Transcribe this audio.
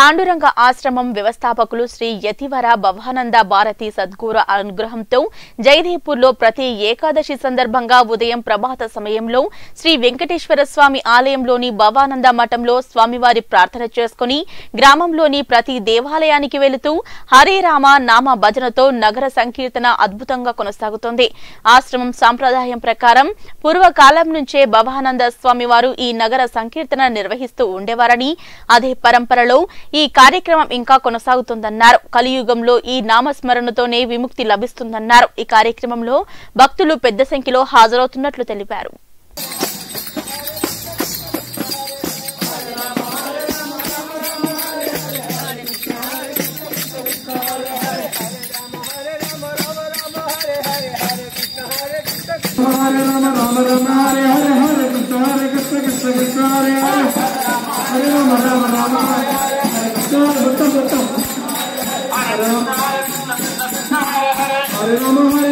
పాండురంగ ఆశ్రమం వ్యవస్థాపకులు శ్రీ యతివర భవానంద భారతి సద్గురు అనుగ్రహంతో జయదేపూర్లో ప్రతి ఏకాదశి సందర్భంగా ఉదయం ప్రభాత సమయంలో శ్రీ వెంకటేశ్వర స్వామి ఆలయంలోని భవానంద మఠంలో స్వామివారి ప్రార్థన చేసుకుని గ్రామంలోని ప్రతి దేవాలయానికి వెళుతూ హరే రామ నామ భజనతో నగర సంకీర్తన అద్భుతంగా కొనసాగుతోంది ఆశ్రమం సాంప్రదాయం ప్రకారం పూర్వకాలం నుంచే భవానంద స్వామి వారు ఈ నగర సంకీర్తన నిర్వహిస్తూ ఉండేవారని అదే పరంపరలో ఈ కార్యక్రమం ఇంకా కొనసాగుతుందన్నారు కలియుగంలో ఈ నామస్మరణతోనే విముక్తి లభిస్తుందన్నారు ఈ కార్యక్రమంలో భక్తులు పెద్ద సంఖ్యలో హాజరవుతున్నట్లు తెలిపారు हरे राम राम राम हरे हरे हरे कृष्ण हरे कृष्ण कृष्ण कृष्ण हरे हरे हरे राम राम राम हरे कृष्ण हरे उत्तम उत्तम हरे राम हरे राम हरे